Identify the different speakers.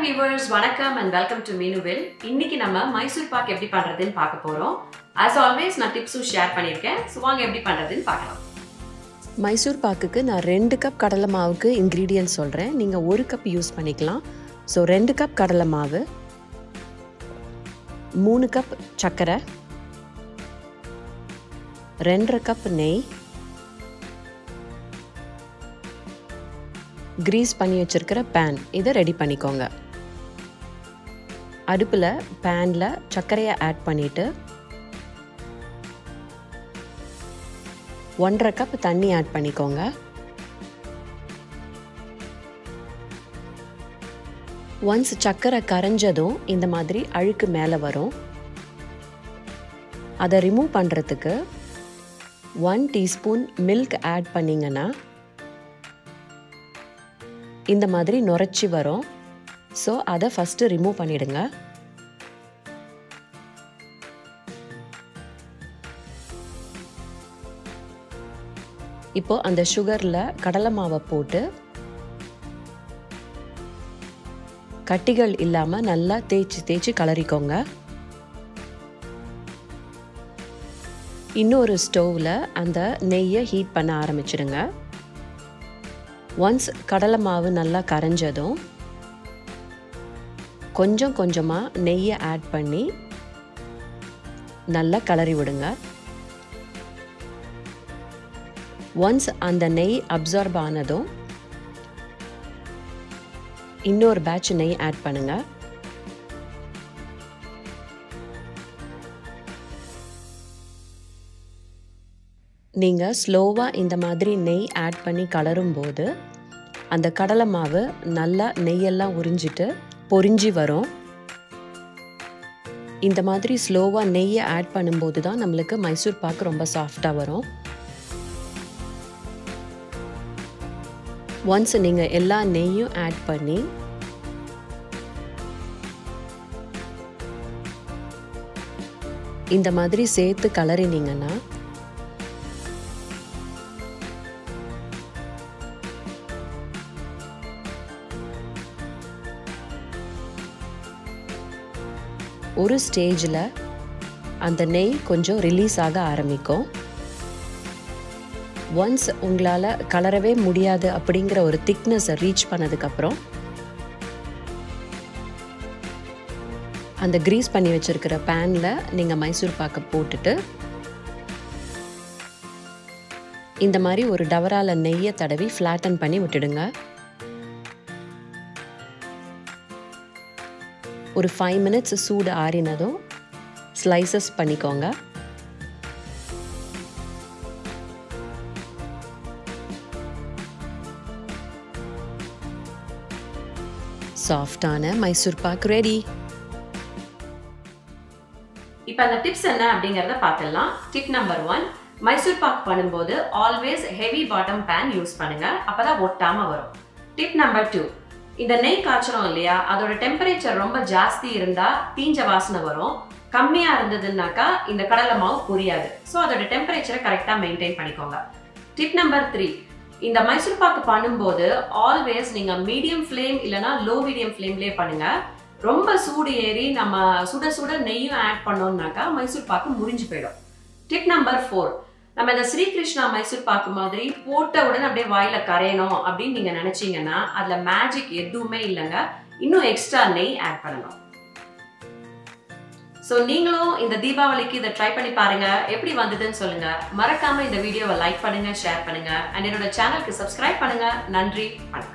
Speaker 1: viewers வணக்கம் and welcome to மீனுவில் இன்னைக்கு நம்ம மைசூர் பாக் எப்படி பண்றதுன்னு பார்க்க போறோம் ஆஸ் ஆல்வேஸ் நான் டிப்ஸும் ஷேர் பண்ணியிருக்கேன் ஸோ வாங்க எப்படி பண்றதுன்னு பார்க்கலாம்
Speaker 2: மைசூர் பாக்குக்கு நான் ரெண்டு கப் கடலை மாவுக்கு இன்க்ரீடியன்ட் சொல்கிறேன் நீங்கள் ஒரு கப் யூஸ் பண்ணிக்கலாம் ஸோ ரெண்டு கப் கடலை மாவு மூணு கப் சர்க்கரை ரெண்டரை கப் நெய் கிரீஸ் பண்ணி வச்சுருக்கிற பேன் இதை ரெடி பண்ணிக்கோங்க அடுப்பில் பேனில் சர்க்கரையை ஆட் பண்ணிவிட்டு ஒன்றரை கப் தண்ணி ஆட் பண்ணிக்கோங்க ஒன்ஸ் சர்க்கரை கரைஞ்சதும் இந்த மாதிரி அழுக்கு மேலே வரும் அதை ரிமூவ் பண்ணுறதுக்கு ஒன் டீஸ்பூன் மில்க் ஆட் பண்ணிங்கன்னா இந்த மாதிரி நுரைச்சி வரும் ஸோ அதை ஃபஸ்ட்டு ரிமூவ் பண்ணிடுங்க இப்போ அந்த சுகரில் கடலை மாவை போட்டு கட்டிகள் இல்லாமல் நல்லா தேய்ச்சி தேய்ச்சி கலரிக்கோங்க இன்னொரு ஸ்டவ்வில் அந்த நெய்யை ஹீட் பண்ண ஆரம்பிச்சிடுங்க ஒன்ஸ் கடலை மாவு நல்லா கரைஞ்சதும் கொஞ்சம் கொஞ்சமாக நெய்யை ஆட் பண்ணி நல்லா கலரி விடுங்க ஒன்ஸ் அந்த நெய் அப்சார்ப் ஆனதும் இன்னொரு பேட்ச் நெய் ஆட் பண்ணுங்க நீங்கள் ஸ்லோவாக இந்த மாதிரி நெய் ஆட் பண்ணி கலரும் போது அந்த கடலை மாவு நல்லா நெய்யெல்லாம் உறிஞ்சிட்டு பொரிஞ்சி வரும் இந்த மாதிரி ஸ்லோவாக நெய்யை ஆட் பண்ணும்போது தான் நம்மளுக்கு மைசூர் பாக்கு ரொம்ப சாஃப்டாக வரும் ஒன்ஸ் நீங்கள் எல்லா நெய்யும் ஆட் பண்ணி இந்த மாதிரி சேர்த்து கலரினீங்கன்னா ஒரு ஸ்டேஜில் அந்த நெய் கொஞ்சம் ரிலீஸ் ஆக ஆரம்பிக்கும் ஒன்ஸ் உங்களால் கலரவே முடியாது அப்படிங்கிற ஒரு திக்னஸை ரீச் பண்ணதுக்கப்புறம் அந்த க்ரீஸ் பண்ணி வச்சுருக்கிற பேனில் நீங்கள் மைசூர் பாக்கை போட்டுட்டு இந்த மாதிரி ஒரு டவரால நெய்யை தடவி ஃப்ளாட்டன் பண்ணி விட்டுடுங்க ஒரு ஃபைவ் மினிட்ஸ் சூடு ஆறினதும் ஸ்லைசஸ் பண்ணிக்கோங்க சாஃப்டான மைசூர் பாக் ரெடி
Speaker 1: இப்போ அந்த டிப்ஸ் என்ன அப்படிங்கிறத பார்த்துடலாம் tip number one Mysore pak பண்ணும்போது always heavy bottom pan use பண்ணுங்க அப்பதான் ஒட்டாம வரும் டிப் நம்பர் டூ இந்த நெய் காய்ச்சறோம் இல்லையா அதோட டெம்பரேச்சர் ரொம்ப ஜாஸ்தி இருந்தா தீஞ்ச வாசனை வரும் கம்மியா இருந்ததுன்னாக்கா இந்த கடலை மாவு புரியாது ஸோ அதோட டெம்பரேச்சரை கரெக்டாக மெயின்டைன் பண்ணிக்கோங்க டிப் நம்பர் த்ரீ இந்த மைசூர் பாக்கு பண்ணும்போது ஆல்வேஸ் நீங்க மீடியம் ஃப்ளேம் இல்லைனா லோ மீடியம் ஃப்ளேம்லேயே பண்ணுங்க ரொம்ப சூடு ஏறி நம்ம சுட சுட நெய்யும் ஆட் பண்ணோம்னாக்கா மைசூர் பாக்கு முறிஞ்சு போயிடும் டிப் நம்பர் ஃபோர் நம்ம இந்த ஸ்ரீகிருஷ்ணா மைசூர் பாக்கு மாதிரி போட்ட உடனே அப்படியே வாயில கரையணும் அப்படின்னு நீங்க நினைச்சீங்கன்னா அதுல மேஜிக் எதுவுமே இல்லைங்க இன்னும் எக்ஸ்ட்ரா நெய் ஆட் பண்ணணும் ஸோ நீங்களும் இந்த தீபாவளிக்கு இதை ட்ரை பண்ணி பாருங்க எப்படி வந்ததுன்னு சொல்லுங்க மறக்காம இந்த வீடியோவை லைக் பண்ணுங்க ஷேர் பண்ணுங்க அண்ட் என்னோட சேனலுக்கு சப்ஸ்கிரைப் பண்ணுங்க நன்றி வணக்கம்